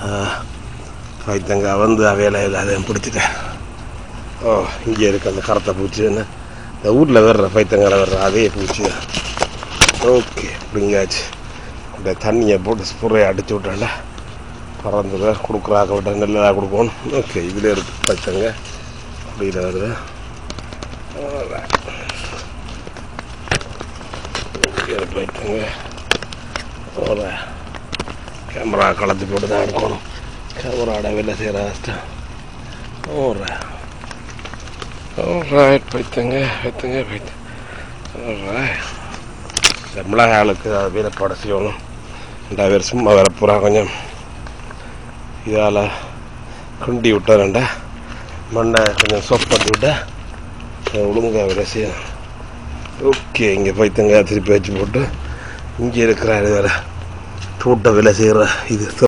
பைத்தங்காய் வந்து அவையில எல்லாத்தையும் பிடிச்சிட்டேன் ஓ இங்கே இருக்கு அந்த கருத்தை பூச்சி என்ன இந்த வீட்டில் வர்ற பைத்தங்காயில் வர்ற அதே பூச்சி தான் ஓகே பிடிங்காச்சு இந்த தண்ணியை போட்டு ஸ்ப்ரே அடிச்சு விட்டேன்டா பறந்துட கொடுக்குறாக்க விட்டா நல்லதாக கொடுக்கணும் ஓகே இதில் இருக்கு பைத்தங்க அப்படியில் வருது Alright. இங்கே இருக்கு பைத்தங்க ஒரு கேமரா கலத்து போட்டு தான் எடுக்கணும் கேமராட வேலை செய்கிற கஷ்டம் ஒரு ரைட் பைத்தங்க பைத்தங்க பைத்த இந்த மிளகாய்களுக்கு அதை வீரப்பாட செய்யணும் ரெண்டா பேர் சும்மா வேற பூரா கொஞ்சம் இதால் குண்டி விட்டாரண்டா மண்ணை கொஞ்சம் சோப் பண்ணி விட்டா ஒழுங்காக வேலை செய்யணும் ஓகே இங்கே பைத்தங்க திருப்பி வச்சு போட்டு இங்கே இருக்கிற வேலை தோட்ட வேலை செய்கிற இது